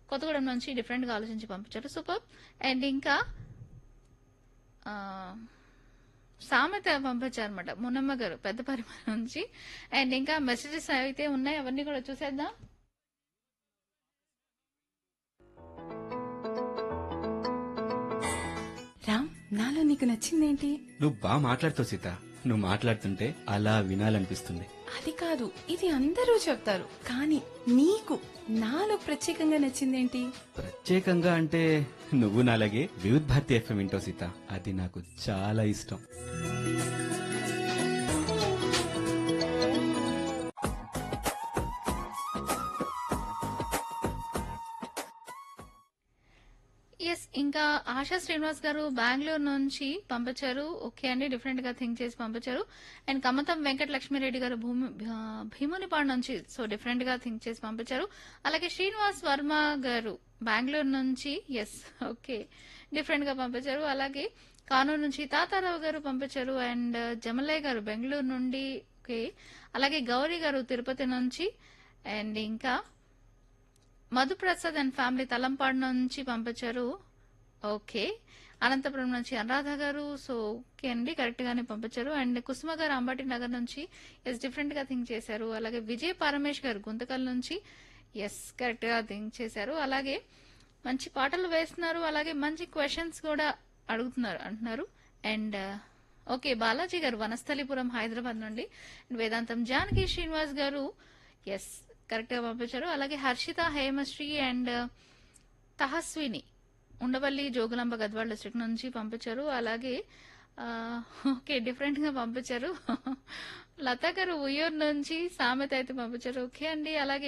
కొత్తగూడెం నుంచి డిఫరెంట్ గా ఆలోచించి పంపించారు సూపర్ అండ్ ఇంకా ఆ, సామెత పంపించారు అనమాట మునమ్మ గారు పెద్ద పరిమాణం నుంచి అండ్ ఇంకా మెసేజెస్ అయితే ఉన్నాయి అవన్నీ కూడా చూసేద్దాం రామ్ నాలో నీకు నచ్చిందేంటి నువ్వు బాగా మాట్లాడుతావు సీత నువ్వు మాట్లాడుతుంటే అలా వినాలనిపిస్తుంది అది కాదు ఇది అందరూ చెప్తారు కానీ నీకు నాలో ప్రత్యేకంగా నచ్చిందేంటి ప్రత్యేకంగా అంటే నువ్వు నాలాగే వివిధ్ భారతి ఎఫ్ఎం వింటావు సీత అది నాకు చాలా ఇష్టం ఎస్ ఇంకా ఆశా శ్రీనివాస్ గారు బెంగళూరు నుంచి పంపించారు ఓకే అండి డిఫరెంట్ గా థింక్ చేసి పంపించారు అండ్ కమతం వెంకట లక్ష్మీరెడ్డి గారు భూమి భా- భీమునిపాడు నుంచి సో డిఫరెంట్ గా థింక్ చేసి పంపించారు అలాగే శ్రీనివాస్ వర్మ గారు బెంగళూరు నుంచి ఎస్ ఓకే డిఫరెంట్ గా పంపించారు అలాగే కానూరు నుంచి తాతారావు గారు పంపించారు అండ్ జమలయ్య గారు బెంగళూరు నుండి ఓకే అలాగే గౌరీ గారు తిరుపతి నుంచి అండ్ ఇంకా మధుప్రసాద్ అండ్ ఫ్యామిలీ తలంపాడు నుంచి పంపించారు ఓకే అనంతపురం నుంచి అనురాధ గారు సో ఓకే అండి కరెక్ట్ గానే పంపించారు అండ్ కుసుమ గారు అంబటి నగర్ నుంచి ఎస్ డిఫరెంట్ గా థింక్ చేశారు అలాగే విజయ్ పరమేష్ గారు గుంతకల్ నుంచి ఎస్ కరెక్ట్ గా థింక్ చేశారు అలాగే మంచి పాటలు వేస్తున్నారు అలాగే మంచి క్వశ్చన్స్ కూడా అడుగుతున్నారు అంటున్నారు అండ్ ఓకే బాలాజీ గారు వనస్థలిపురం హైదరాబాద్ నుండి వేదాంతం జానకి శ్రీనివాస్ గారు ఎస్ కరెక్ట్ గా పంపించారు అలాగే హర్షిత హేమశ్రీ అండ్ తహస్విని ఉండవల్లి జోగులాంబ గద్వాల డిస్ట్రిక్ట్ నుంచి పంపించారు అలాగే ఆ, ఓకే డిఫరెంట్ గా పంపించారు లతా గారు ఉయ్యూరు నుంచి సామెత అయితే పంపించారు ఓకే అండి అలాగే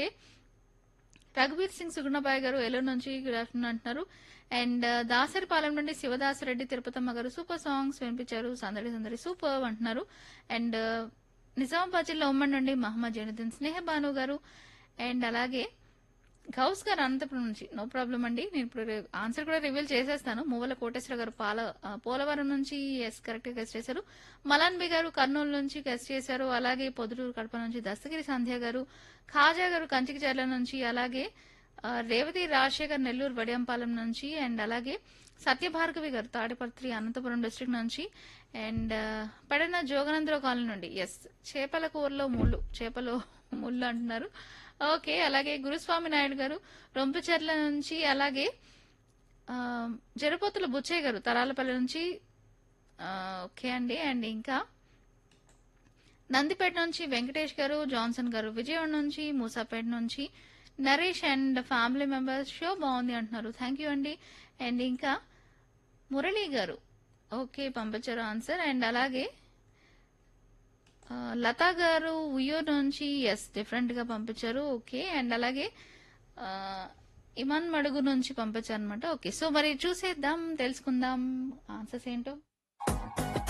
రఘువీర్ సింగ్ సుగుణబాయ్ గారు ఏలూరు నుంచి గుడ్ ఆఫ్టర్నూన్ అంటున్నారు అండ్ దాసరిపాలెం నుండి శివదాసరెడ్డి తిరుపతమ్మ గారు సూపర్ సాంగ్స్ వినిపించారు సందడి సందడి సూపర్ అంటున్నారు అండ్ నిజామాబాద్ జిల్లా ఉమ్మడి నుండి మహమ్మద్ జైనుద్దీన్ స్నేహ భాను గారు అండ్ అలాగే గౌస్ గారు అనంతపురం నుంచి నో ప్రాబ్లం అండి నేను ఇప్పుడు ఆన్సర్ కూడా రివీల్ చేసేస్తాను మూవల కోటేశ్వర గారు పాల ఆ, పోలవరం నుంచి ఎస్ కరెక్ట్ గా గెస్ట్ చేశారు మలాన్బి గారు కర్నూలు నుంచి గెస్ట్ చేశారు అలాగే పొదుటూరు కడప నుంచి దస్తగిరి సంధ్య గారు ఖాజా గారు కంచికిచర్ల నుంచి అలాగే ఆ, రేవతి రాజశేఖర్ నెల్లూరు వడియంపాలెం నుంచి అండ్ అలాగే సత్యభార్గవి గారు తాడిపత్రి అనంతపురం డిస్ట్రిక్ట్ నుంచి అండ్ పెడన జోగనంద్ర కాలనీ నుండి ఎస్ చేపల కూరలో ముళ్ళు చేపలో ముళ్ళు అంటున్నారు ఓకే అలాగే గురుస్వామి నాయుడు గారు రొంపిచెర్ల నుంచి అలాగే ఆ, జరపోతుల బుచ్చయ్య గారు తరాలపల్లి నుంచి ఆ, ఓకే అండి అండ్ ఇంకా నందిపేట నుంచి వెంకటేష్ గారు జాన్సన్ గారు విజయవాడ నుంచి మూసాపేట నుంచి Naresh and family members show బాగుంది అంటున్నారు థ్యాంక్ యూ అండి అండ్ ఇంకా మురళీ గారు ఓకే పంపించారు ఆన్సర్ అండ్ అలాగే ఆ, లతా గారు ఉయ్యూరు నుంచి ఎస్ డిఫరెంట్ గా పంపించారు ఓకే అండ్ అలాగే ఆ, ఇమాన్ మడుగు నుంచి పంపించారు అనమాట ఓకే సో మరి చూసేద్దాం తెలుసుకుందాం ఆన్సర్స్ ఏంటో